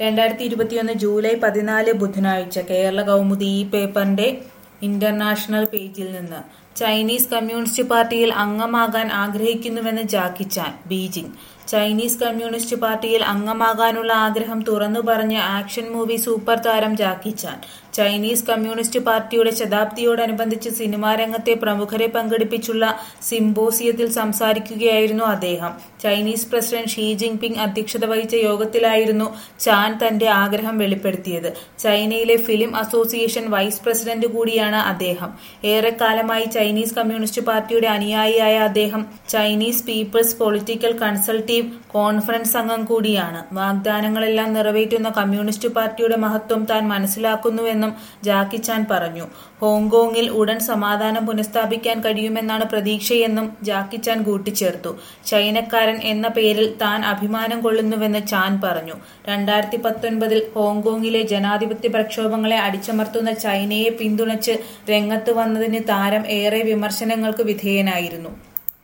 രണ്ടായിരത്തി ഇരുപത്തിയൊന്ന് ജൂലൈ പതിനാല് ബുധനാഴ്ച കേരള കൗമുദി ഈ പേപ്പറിന്റെ ഇന്റർനാഷണൽ പേജിൽ നിന്ന് ചൈനീസ് കമ്മ്യൂണിസ്റ്റ് പാർട്ടിയിൽ അംഗമാകാൻ ആഗ്രഹിക്കുന്നുവെന്ന് Jackie Chan Beijing Chinese communist പാർട്ടിയിൽ അംഗമാകാനുള്ള ആഗ്രഹം തുറന്നു പറഞ്ഞ ആക്ഷൻ മൂവി സൂപ്പർ താരം ജാക്കി ചാൻ ചൈനീസ് കമ്മ്യൂണിസ്റ്റ് പാർട്ടിയുടെ ശതാബ്ദിയോടനുബന്ധിച്ച് സിനിമാ രംഗത്തെ പ്രമുഖരെ പങ്കെടുപ്പിച്ചുള്ള സിംബോസിയത്തിൽ സംസാരിക്കുകയായിരുന്നു അദ്ദേഹം ചൈനീസ് പ്രസിഡന്റ് ഷീ ജിൻപിങ് അധ്യക്ഷത വഹിച്ച യോഗത്തിലായിരുന്നു ചാൻ തന്റെ ആഗ്രഹം വെളിപ്പെടുത്തിയത് ചൈനയിലെ ഫിലിം അസോസിയേഷൻ വൈസ് പ്രസിഡന്റ് കൂടിയാണ് അദ്ദേഹം ഏറെക്കാലമായി ചൈനീസ് കമ്മ്യൂണിസ്റ്റ് പാർട്ടിയുടെ അനുയായിയായ അദ്ദേഹം Chinese people's political consultative conference അംഗം കൂടിയാണ് വാഗ്ദാനങ്ങളെല്ലാം നിറവേറ്റുന്ന കമ്മ്യൂണിസ്റ്റ് പാർട്ടിയുടെ മഹത്വം താൻ മനസ്സിലാക്കുന്നുവെന്നും ജാക്കി ചാൻ പറഞ്ഞു ഹോങ്കോങ്ങിൽ ഉടൻ സമാധാനം പുനഃസ്ഥാപിക്കാൻ കഴിയുമെന്നാണ് പ്രതീക്ഷയെന്നും ജാക്കി ചാൻ കൂട്ടിച്ചേർത്തു ചൈനക്കാരൻ എന്ന പേരിൽ താൻ അഭിമാനം കൊള്ളുന്നുവെന്ന് ചാൻ പറഞ്ഞു രണ്ടായിരത്തി പത്തൊൻപതിൽ ഹോങ്കോങ്ങിലെ ജനാധിപത്യ പ്രക്ഷോഭങ്ങളെ അടിച്ചമർത്തുന്ന ചൈനയെ പിന്തുണച്ച് രംഗത്ത് വന്നതിന് താരം ഏറെ വിമർശനങ്ങൾക്ക് വിധേയനായിരുന്നു